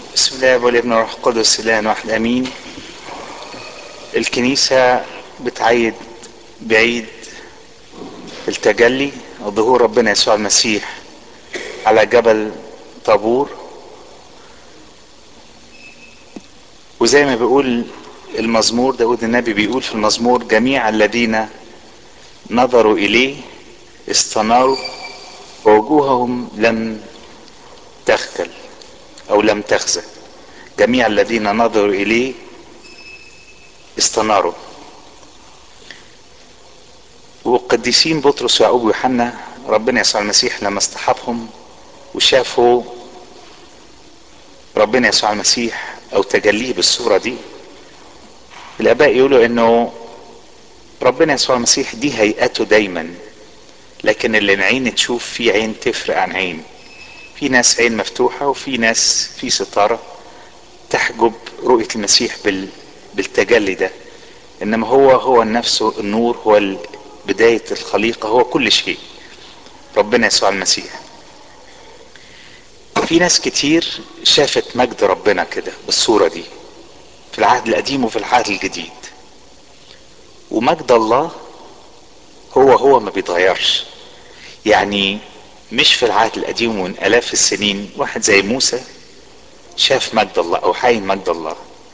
بسم الله والابن والروح القدس اله واحد امين الكنيسة بتعيد بعيد التجلي وظهور ربنا يسوع المسيح على جبل طابور وزي ما بيقول المزمور داود النبي بيقول في المزمور جميع الذين نظروا اليه استناروا ووجوههم لم تخجل او لم تخزى جميع الذين نظروا اليه استناروا والقديسين بطرس ويعقوب ويوحنا ربنا يسوع المسيح لما اصطحبهم وشافوا ربنا يسوع المسيح او تجليه بالصوره دي الاباء يقولوا انه ربنا يسوع المسيح دي هيئته دايما لكن اللي العين تشوف في عين تفرق عن عين في ناس عين مفتوحة وفي ناس في ستارة تحجب رؤية المسيح بال... بالتجلي ده انما هو هو نفسه النور هو بداية الخليقة هو كل شيء ربنا يسوع المسيح في ناس كتير شافت مجد ربنا كده بالصورة دي في العهد القديم وفي العهد الجديد ومجد الله هو هو ما بيتغيرش يعني مش في العهد القديم ومن الاف السنين واحد زي موسى شاف مجد الله او حي مجد الله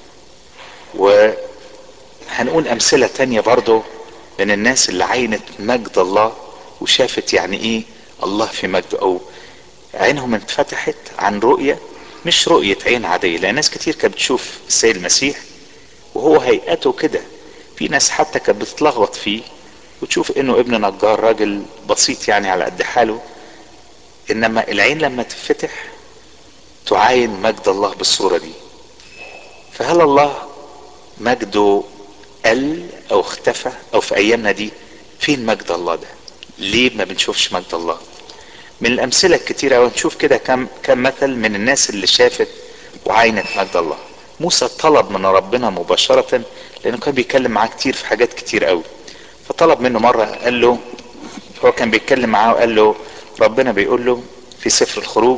وهنقول امثلة تانية برضو من الناس اللي عينت مجد الله وشافت يعني ايه الله في مجده او عينهم اتفتحت عن رؤية مش رؤية عين عادية لان ناس كتير كانت بتشوف السيد المسيح وهو هيئته كده في ناس حتى كانت بتتلخبط فيه وتشوف انه ابن نجار راجل بسيط يعني على قد حاله انما العين لما تفتح تعاين مجد الله بالصورة دي فهل الله مجده قل او اختفى او في ايامنا دي فين مجد الله ده ليه ما بنشوفش مجد الله من الامثلة الكتيرة ونشوف كده كم, كم مثل من الناس اللي شافت وعاينت مجد الله موسى طلب من ربنا مباشرة لانه كان بيتكلم معاه كتير في حاجات كتير قوي فطلب منه مرة قال له هو كان بيتكلم معاه وقال له ربنا بيقول له في سفر الخروج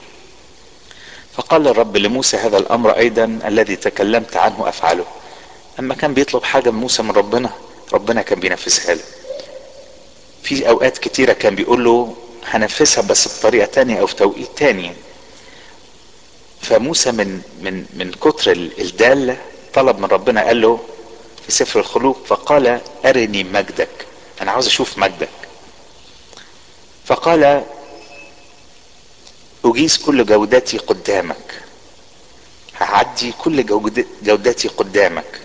فقال الرب لموسى هذا الامر ايضا الذي تكلمت عنه افعله اما كان بيطلب حاجة من موسى من ربنا ربنا كان بينفذها له في اوقات كتيرة كان بيقول له هنفذها بس بطريقة تانية او في توقيت تاني فموسى من من من كتر الدالة طلب من ربنا قال له في سفر الخلوق فقال ارني مجدك انا عاوز اشوف مجدك فقال اجيز كل جودتي قدامك هعدي كل جودتي قدامك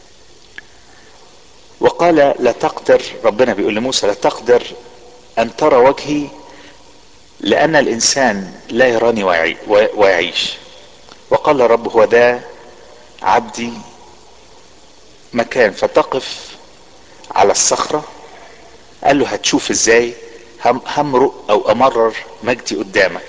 وقال لا تقدر ربنا بيقول لموسى لا تقدر ان ترى وجهي لان الانسان لا يراني ويعيش وقال الرب هو ده عبدي مكان فتقف على الصخرة قال له هتشوف ازاي همرق او امرر مجدي قدامك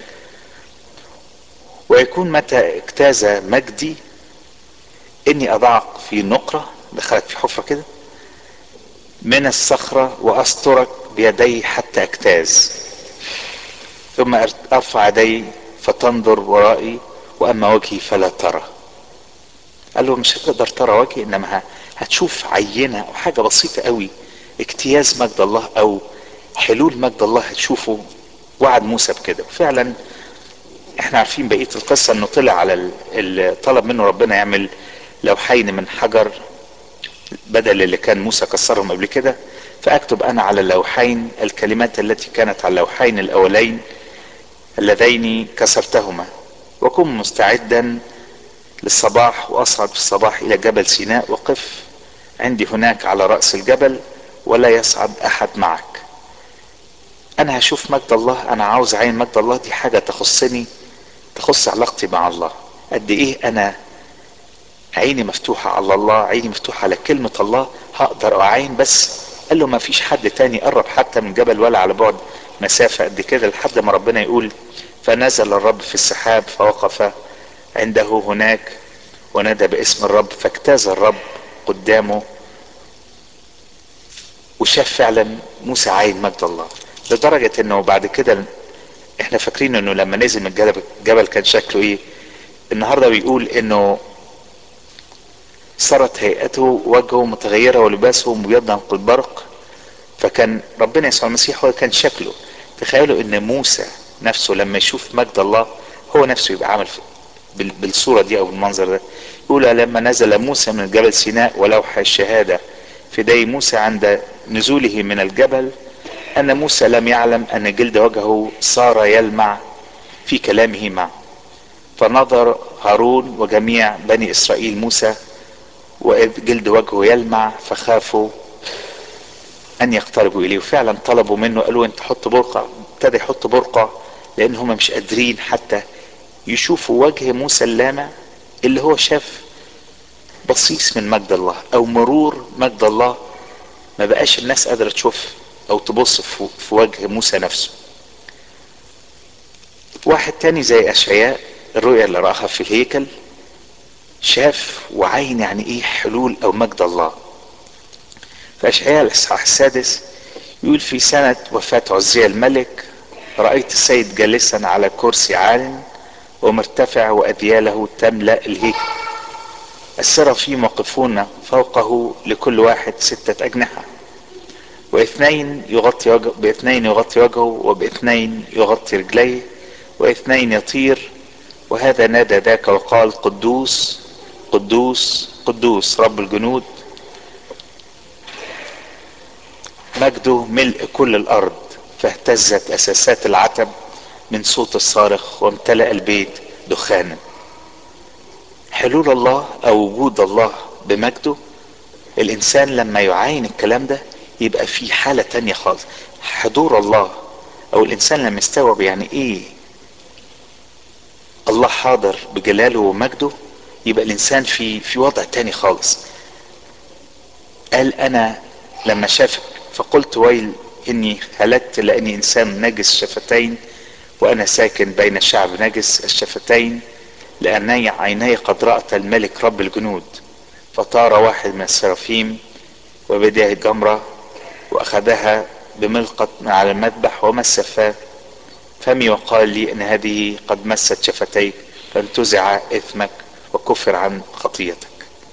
ويكون متى اجتاز مجدي اني اضعك في نقرة دخلك في حفرة كده من الصخرة واسترك بيدي حتى اجتاز ثم ارفع يدي فتنظر ورائي واما وجهي فلا ترى قال له مش هتقدر ترى وجهي انما هتشوف عينة او حاجة بسيطة قوي اجتياز مجد الله او حلول مجد الله هتشوفه وعد موسى بكده فعلا احنا عارفين بقية القصة انه طلع على اللي طلب منه ربنا يعمل لوحين من حجر بدل اللي كان موسى كسرهم قبل كده فاكتب انا على اللوحين الكلمات التي كانت على اللوحين الاولين اللذين كسرتهما وكن مستعدا للصباح واصعد في الصباح الى جبل سيناء وقف عندي هناك على رأس الجبل ولا يصعد احد معك انا هشوف مجد الله انا عاوز عين مجد الله دي حاجة تخصني تخص علاقتي مع الله قد ايه انا عيني مفتوحة على الله عيني مفتوحة على كلمة الله هقدر اعين بس قال له ما فيش حد تاني قرب حتى من جبل ولا على بعد مسافة قد كده لحد ما ربنا يقول فنزل الرب في السحاب فوقف عنده هناك ونادى باسم الرب فاجتاز الرب قدامه وشاف فعلا موسى عين مجد الله لدرجة انه بعد كده احنا فاكرين انه لما نزل من الجبل, الجبل كان شكله ايه النهارده بيقول انه صارت هيئته وجهه متغيره ولباسه مبيضا كالبرق فكان ربنا يسوع المسيح هو كان شكله تخيلوا ان موسى نفسه لما يشوف مجد الله هو نفسه يبقى عامل بالصوره دي او بالمنظر ده يقول لما نزل موسى من جبل سيناء ولوح الشهاده في دي موسى عند نزوله من الجبل ان موسى لم يعلم ان جلد وجهه صار يلمع في كلامه معه فنظر هارون وجميع بني اسرائيل موسى واذ جلد وجهه يلمع فخافوا ان يقتربوا اليه وفعلا طلبوا منه قالوا انت حط برقع ابتدى يحط برقع لان هم مش قادرين حتى يشوفوا وجه موسى اللامع اللي هو شاف بصيص من مجد الله او مرور مجد الله ما بقاش الناس قادرة تشوف او تبص في وجه موسى نفسه واحد تاني زي اشعياء الرؤيا اللي رآها في الهيكل شاف وعين يعني ايه حلول او مجد الله في اشعياء الاصحاح السادس يقول في سنة وفاة عزية الملك رأيت السيد جالسا على كرسي عال ومرتفع وأدياله تملأ الهيكل السرافيم واقفون فوقه لكل واحد ستة أجنحة واثنين يغطي وجه باثنين يغطي وجهه وباثنين يغطي رجليه واثنين يطير وهذا نادى ذاك وقال قدوس قدوس قدوس رب الجنود مجده ملء كل الارض فاهتزت اساسات العتب من صوت الصارخ وامتلأ البيت دخانا حلول الله او وجود الله بمجده الانسان لما يعاين الكلام ده يبقى في حالة تانية خالص حضور الله او الانسان لما يستوعب يعني ايه الله حاضر بجلاله ومجده يبقى الانسان في في وضع تاني خالص قال انا لما شافك فقلت ويل اني هلكت لاني انسان نجس شفتين وانا ساكن بين شعب نجس الشفتين لاني عيني قد رأت الملك رب الجنود فطار واحد من السرافيم وبدأ جمرة واخذها بملقط من على المذبح ومس فاه فمي وقال لي ان هذه قد مست شفتيك فانتزع اثمك وكفر عن خطيتك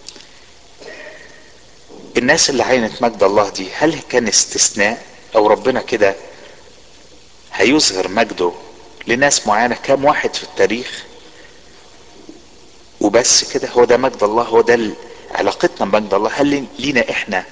الناس اللي عينت مجد الله دي هل كان استثناء او ربنا كده هيظهر مجده لناس معينة كام واحد في التاريخ وبس كده هو ده مجد الله هو ده علاقتنا بمجد الله هل لينا احنا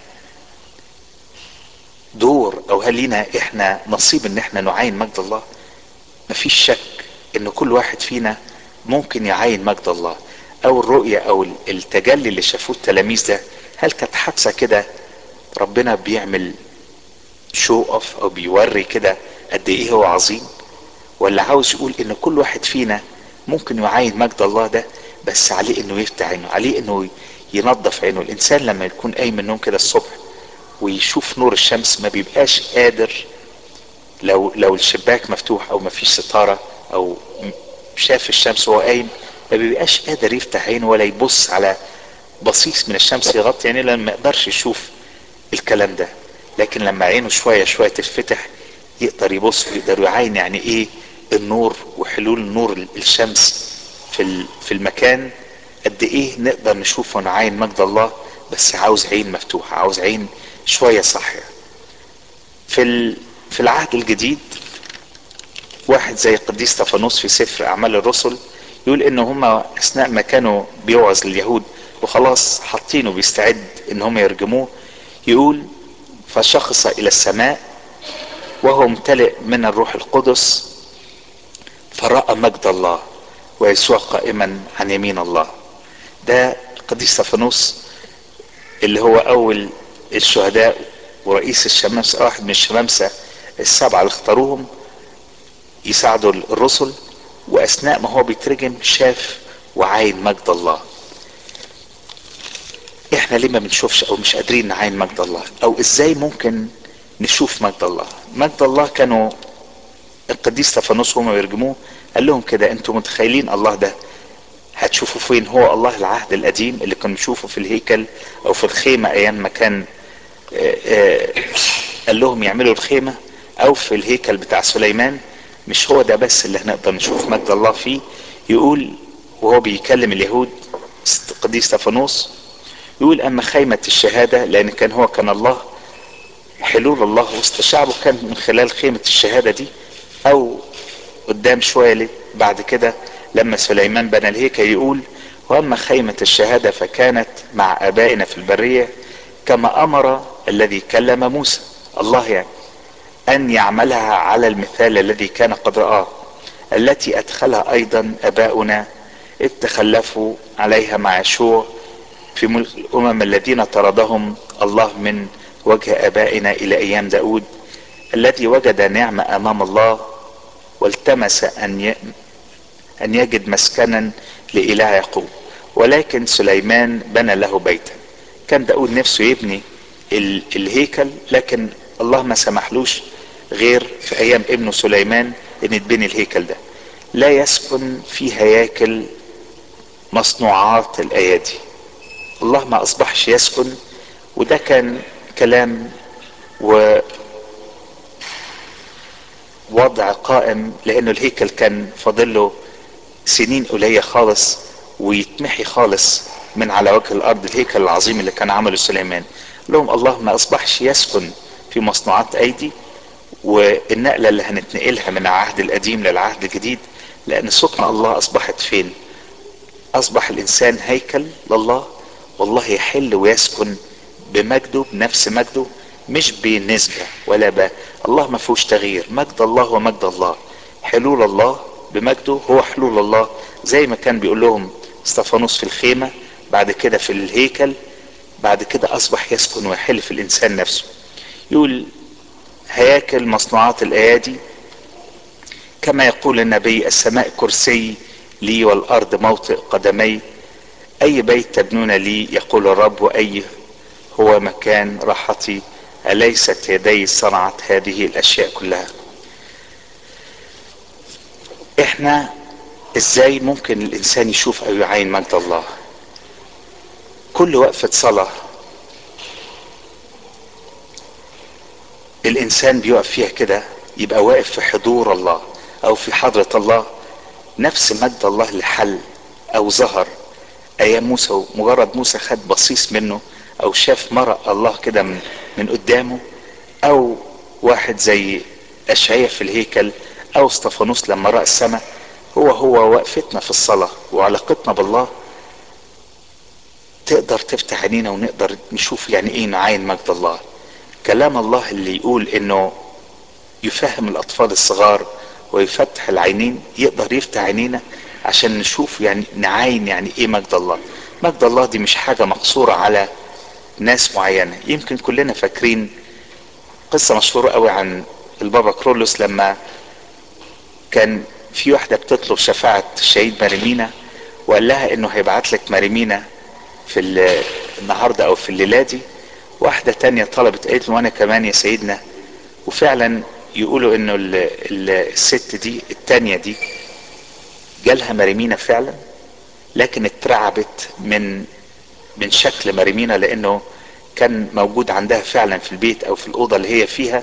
دور او هل لينا احنا نصيب ان احنا نعاين مجد الله مفيش شك ان كل واحد فينا ممكن يعاين مجد الله او الرؤية او التجلي اللي شافوه التلاميذ ده هل كانت حادثة كده ربنا بيعمل شو اوف او بيوري كده قد ايه هو عظيم ولا عاوز يقول ان كل واحد فينا ممكن يعاين مجد الله ده بس عليه انه يفتح عينه عليه انه ينظف عينه الانسان لما يكون قايم من النوم كده الصبح ويشوف نور الشمس ما بيبقاش قادر لو لو الشباك مفتوح او ما فيش ستاره او شاف الشمس وهو قايم ما بيبقاش قادر يفتح عينه ولا يبص على بصيص من الشمس يغطي عينيه لان ما يقدرش يشوف الكلام ده لكن لما عينه شويه شويه تتفتح يقدر يبص ويقدر يعاين يعني ايه النور وحلول نور الشمس في في المكان قد ايه نقدر نشوف ونعاين مجد الله بس عاوز عين مفتوحه عاوز عين شويه صاحيه في في العهد الجديد واحد زي القديس طفانوس في سفر اعمال الرسل يقول ان هم اثناء ما كانوا بيوعظ لليهود وخلاص حاطينه بيستعد ان هم يرجموه يقول فشخص الى السماء وهو ممتلئ من الروح القدس فرأى مجد الله ويسوع قائما عن يمين الله ده القديس طفانوس اللي هو اول الشهداء ورئيس الشمامسة واحد من الشمامسة السبعة اللي اختاروهم يساعدوا الرسل واثناء ما هو بيترجم شاف وعاين مجد الله احنا ليه ما بنشوفش او مش قادرين نعاين مجد الله او ازاي ممكن نشوف مجد الله مجد الله كانوا القديس طفانوس وهم بيرجموه قال لهم كده انتوا متخيلين الله ده هتشوفوا فين هو الله العهد القديم اللي كنا بنشوفه في الهيكل او في الخيمة ايام ما كان قال لهم يعملوا الخيمة او في الهيكل بتاع سليمان مش هو ده بس اللي هنقدر نشوف مجد الله فيه يقول وهو بيكلم اليهود قديس استفانوس يقول اما خيمة الشهادة لان كان هو كان الله حلول الله وسط شعبه كان من خلال خيمة الشهادة دي او قدام شوية بعد كده لما سليمان بنى الهيكل يقول واما خيمة الشهادة فكانت مع ابائنا في البرية كما امر الذي كلم موسى الله يعني ان يعملها على المثال الذي كان قد رآه التي ادخلها ايضا اباؤنا اذ تخلفوا عليها مع يشوع في ملك الامم الذين طردهم الله من وجه ابائنا الى ايام داود الذي وجد نعمة امام الله والتمس ان ان يجد مسكنا لاله يعقوب ولكن سليمان بنى له بيتا كان داود نفسه يبني الهيكل لكن الله ما سمحلوش غير في ايام ابنه سليمان ان يتبني الهيكل ده لا يسكن في هياكل مصنوعات الايادي الله ما اصبحش يسكن وده كان كلام و وضع قائم لانه الهيكل كان فاضله سنين قليلة خالص ويتمحي خالص من على وجه الارض الهيكل العظيم اللي كان عمله سليمان لهم الله ما اصبحش يسكن في مصنوعات ايدي والنقلة اللي هنتنقلها من العهد القديم للعهد الجديد لان سكن الله اصبحت فين اصبح الانسان هيكل لله والله يحل ويسكن بمجده بنفس مجده مش بنسبة ولا ب الله ما فيهوش تغيير مجد الله هو مجد الله حلول الله بمجده هو حلول الله زي ما كان بيقول لهم استفانوس في الخيمة بعد كده في الهيكل بعد كده اصبح يسكن ويحل في الانسان نفسه يقول هياكل مصنوعات الايادي كما يقول النبي السماء كرسي لي والارض موطئ قدمي اي بيت تبنون لي يقول الرب واي هو مكان راحتي اليست يدي صنعت هذه الاشياء كلها احنا ازاي ممكن الانسان يشوف او يعاين مجد الله كل وقفة صلاة الانسان بيقف فيها كده يبقى واقف في حضور الله او في حضرة الله نفس مجد الله اللي حل او ظهر ايام موسى مجرد موسى خد بصيص منه او شاف مرق الله كده من, من قدامه او واحد زي اشعياء في الهيكل او استفانوس لما رأى السماء هو هو وقفتنا في الصلاة وعلاقتنا بالله تقدر تفتح عينينا ونقدر نشوف يعني ايه نعاين مجد الله كلام الله اللي يقول انه يفهم الاطفال الصغار ويفتح العينين يقدر يفتح عينينا عشان نشوف يعني نعاين يعني ايه مجد الله مجد الله دي مش حاجة مقصورة على ناس معينة يمكن كلنا فاكرين قصة مشهورة قوي عن البابا كرولوس لما كان في واحدة بتطلب شفاعة الشهيد ماريمينا وقال لها انه هيبعت لك ماريمينا في النهاردة او في الليلة دي واحدة تانية طلبت قالت له وانا كمان يا سيدنا وفعلا يقولوا انه ال ال الست دي التانية دي جالها ماريمينا فعلا لكن اترعبت من من شكل ماريمينا لانه كان موجود عندها فعلا في البيت او في الاوضه اللي هي فيها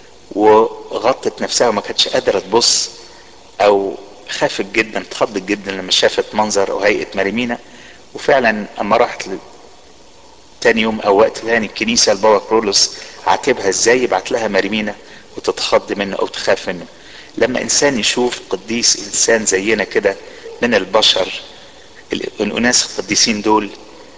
وغطت نفسها وما كانتش قادره تبص او خافت جدا اتخضت جدا لما شافت منظر او هيئه ماريمينا وفعلا اما راحت تاني يوم او وقت تاني الكنيسه البابا كرولوس عاتبها ازاي يبعت لها ماريمينا وتتخض منه او تخاف منه لما انسان يشوف قديس انسان زينا كده من البشر الاناس القديسين دول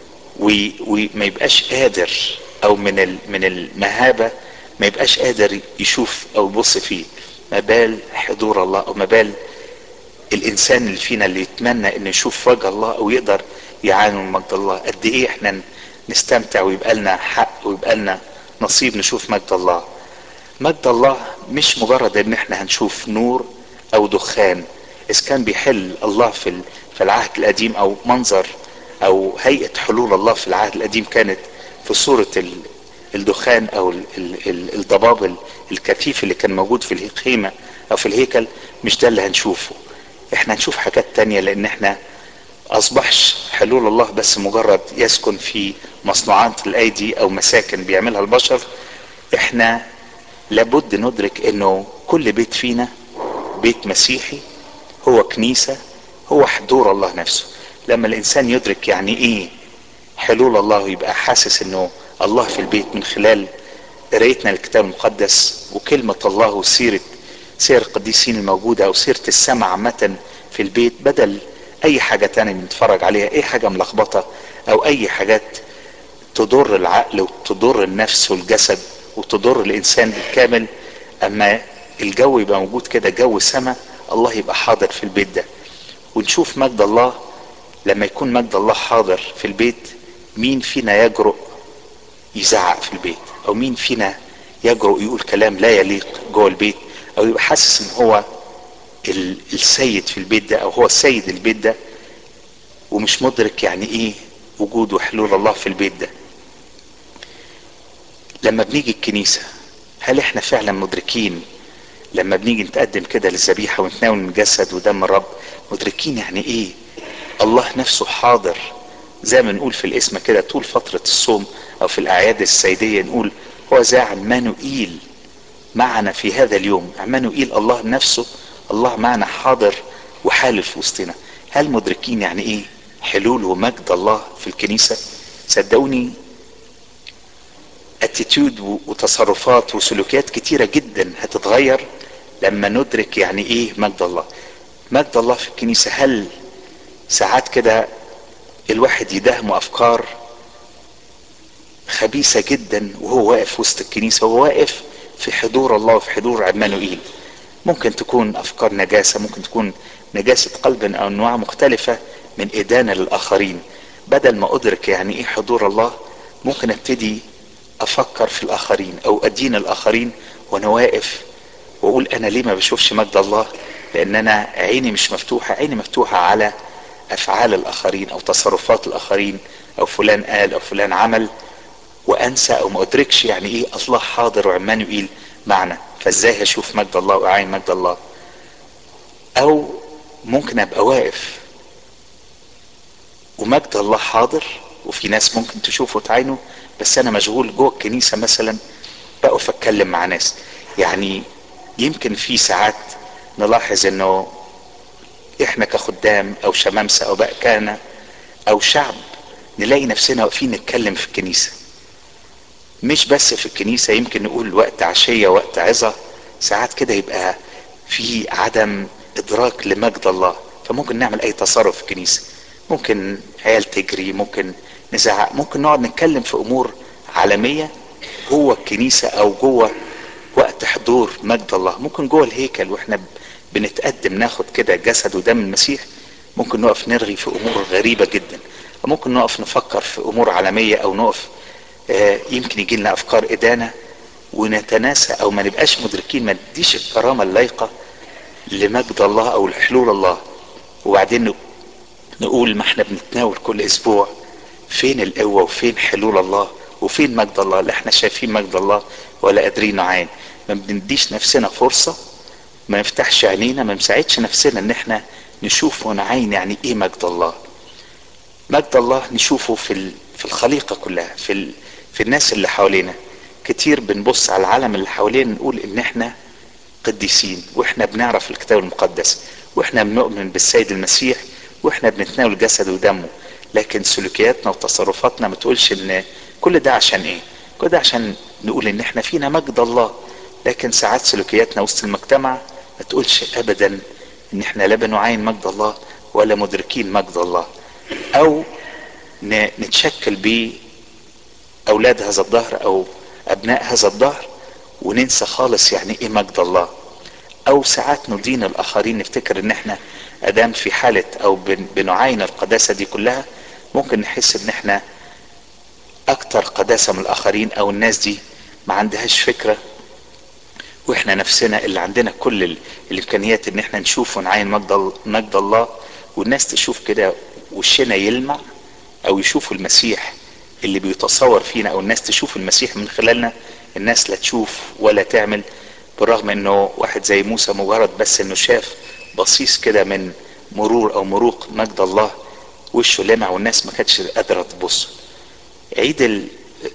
وما يبقاش قادر او من من المهابه ما يبقاش قادر يشوف او يبص فيه ما بال حضور الله او ما بال الانسان اللي فينا اللي يتمنى انه يشوف وجه الله او يقدر يعاني من مجد الله قد ايه احنا نستمتع ويبقى لنا حق ويبقى لنا نصيب نشوف مجد الله مجد الله مش مجرد ان احنا هنشوف نور او دخان اذا كان بيحل الله في في العهد القديم او منظر او هيئة حلول الله في العهد القديم كانت في صورة الدخان او الضباب الكثيف اللي كان موجود في الخيمة او في الهيكل مش ده اللي هنشوفه احنا هنشوف حاجات تانية لان احنا اصبحش حلول الله بس مجرد يسكن في مصنوعات الايدي او مساكن بيعملها البشر احنا لابد ندرك انه كل بيت فينا بيت مسيحي هو كنيسة هو حضور الله نفسه لما الانسان يدرك يعني ايه حلول الله ويبقى حاسس انه الله في البيت من خلال قرايتنا للكتاب المقدس وكلمة الله وسيرة سير القديسين الموجودة او سيرة السماء عامة في البيت بدل اي حاجة تانية بنتفرج عليها اي حاجة ملخبطة او اي حاجات تضر العقل وتضر النفس والجسد وتضر الانسان بالكامل اما الجو يبقى موجود كده جو سماء الله يبقى حاضر في البيت ده ونشوف مجد الله لما يكون مجد الله حاضر في البيت مين فينا يجرؤ يزعق في البيت او مين فينا يجرؤ يقول كلام لا يليق جوه البيت او يبقى حاسس ان هو السيد في البيت ده او هو سيد البيت ده ومش مدرك يعني ايه وجود وحلول الله في البيت ده لما بنيجي الكنيسة هل احنا فعلا مدركين لما بنيجي نتقدم كده للذبيحة ونتناول من جسد ودم الرب مدركين يعني ايه الله نفسه حاضر زي ما نقول في الاسم كده طول فترة الصوم او في الاعياد السيدية نقول هو ذا عمانوئيل معنا في هذا اليوم عمانوئيل الله نفسه الله معنا حاضر وحالل في وسطنا هل مدركين يعني ايه حلول ومجد الله في الكنيسة صدقوني اتيتيود وتصرفات وسلوكيات كتيرة جدا هتتغير لما ندرك يعني ايه مجد الله مجد الله في الكنيسة هل ساعات كده الواحد يدهم افكار خبيثة جدا وهو واقف وسط الكنيسة وهو واقف في حضور الله وفي حضور عمانوئيل ممكن تكون افكار نجاسة ممكن تكون نجاسة قلب او انواع مختلفة من ادانة للاخرين بدل ما ادرك يعني ايه حضور الله ممكن ابتدي افكر في الاخرين او ادين الاخرين وانا واقف واقول انا ليه ما بشوفش مجد الله لان انا عيني مش مفتوحة عيني مفتوحة على افعال الاخرين او تصرفات الاخرين او فلان قال او فلان عمل وانسى او ما ادركش يعني ايه الله حاضر وعمانوئيل معنا فازاي هشوف مجد الله واعاين مجد الله او ممكن ابقى واقف ومجد الله حاضر وفي ناس ممكن تشوفه تعينه بس انا مشغول جوه الكنيسه مثلا بقف اتكلم مع ناس يعني يمكن في ساعات نلاحظ انه احنا كخدام او شمامسه او بأكانة او شعب نلاقي نفسنا واقفين نتكلم في الكنيسه مش بس في الكنيسه يمكن نقول وقت عشيه وقت عظه ساعات كده يبقى في عدم ادراك لمجد الله فممكن نعمل اي تصرف في الكنيسه ممكن عيال تجري ممكن نزعق ممكن نقعد نتكلم في امور عالميه جوه الكنيسه او جوه وقت حضور مجد الله ممكن جوه الهيكل واحنا بنتقدم ناخد كده جسد ودم المسيح ممكن نقف نرغي في امور غريبه جدا ممكن نقف نفكر في امور عالميه او نقف آه يمكن يجي لنا افكار ادانه ونتناسى او ما نبقاش مدركين ما نديش الكرامه اللائقه لمجد الله او لحلول الله وبعدين نقول ما احنا بنتناول كل اسبوع فين القوه وفين حلول الله وفين مجد الله لا احنا شايفين مجد الله ولا قادرين نعاين ما بنديش نفسنا فرصه ما نفتحش عينينا ما نساعدش نفسنا ان احنا نشوف ونعاين يعني ايه مجد الله مجد الله نشوفه في في الخليقه كلها في ال... في الناس اللي حوالينا كتير بنبص على العالم اللي حوالينا نقول ان احنا قديسين واحنا بنعرف الكتاب المقدس واحنا بنؤمن بالسيد المسيح واحنا بنتناول جسده ودمه لكن سلوكياتنا وتصرفاتنا ما تقولش ان كل ده عشان ايه كل ده عشان نقول ان احنا فينا مجد الله لكن ساعات سلوكياتنا وسط المجتمع ما تقولش ابدا ان احنا لا بنعاين مجد الله ولا مدركين مجد الله او نتشكل باولاد هذا الظهر او ابناء هذا الظهر وننسى خالص يعني ايه مجد الله او ساعات ندين الاخرين نفتكر ان احنا ادام في حالة او بنعاين القداسة دي كلها ممكن نحس ان احنا اكتر قداسة من الاخرين او الناس دي ما عندهاش فكرة واحنا نفسنا اللي عندنا كل الامكانيات ان احنا نشوف ونعاين مجد, مجد الله والناس تشوف كده وشنا يلمع او يشوفوا المسيح اللي بيتصور فينا او الناس تشوف المسيح من خلالنا الناس لا تشوف ولا تعمل بالرغم انه واحد زي موسى مجرد بس انه شاف بصيص كده من مرور او مروق مجد الله وشه لمع والناس ما كانتش قادره تبص عيد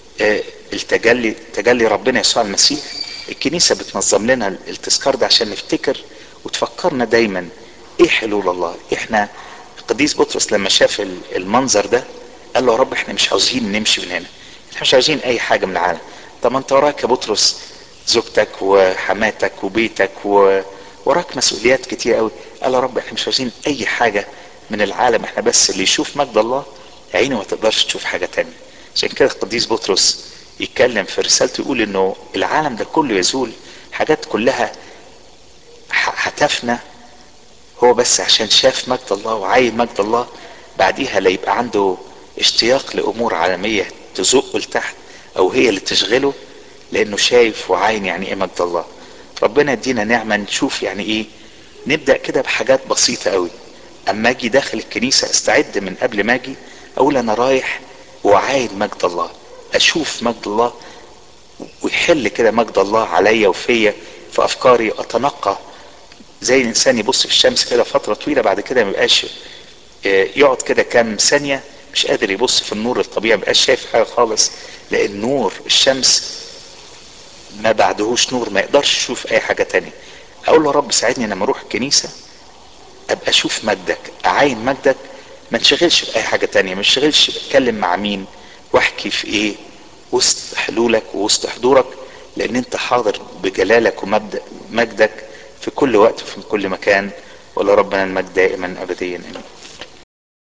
التجلي تجلي ربنا يسوع المسيح الكنيسه بتنظم لنا التذكار ده عشان نفتكر وتفكرنا دايما ايه حلول الله احنا القديس بطرس لما شاف المنظر ده قال له يا رب احنا مش عاوزين نمشي من هنا احنا مش عاوزين اي حاجه من العالم طب ما انت وراك يا بطرس زوجتك وحماتك وبيتك ووراك مسؤوليات كتير قوي قال يا رب احنا مش عاوزين اي حاجه من العالم احنا بس اللي يشوف مجد الله عينه ما تقدرش تشوف حاجه تانية عشان كده القديس بطرس يتكلم في رسالته يقول انه العالم ده كله يزول حاجات كلها هتفنى هو بس عشان شاف مجد الله وعاين مجد الله بعديها لا يبقى عنده اشتياق لامور عالميه تزقه لتحت او هي اللي تشغله لانه شايف وعاين يعني ايه مجد الله ربنا يدينا نعمه نشوف يعني ايه نبدا كده بحاجات بسيطه قوي اما اجي داخل الكنيسه استعد من قبل ما اجي اقول انا رايح وعاين مجد الله اشوف مجد الله ويحل كده مجد الله عليا وفيا في افكاري اتنقى زي الانسان يبص في الشمس كده فتره طويله بعد كده ما يبقاش يقعد كده كام ثانيه مش قادر يبص في النور الطبيعي ما يبقاش شايف حاجه خالص لان نور الشمس ما بعدهوش نور ما يقدرش يشوف اي حاجه تانية اقول له رب ساعدني لما اروح الكنيسه ابقى اشوف مجدك اعاين مجدك ما انشغلش باي حاجه تانية ما انشغلش بتكلم مع مين واحكي في ايه وسط حلولك ووسط حضورك لان انت حاضر بجلالك ومجدك في كل وقت وفي كل مكان ولربنا المجد دائما ابديا امين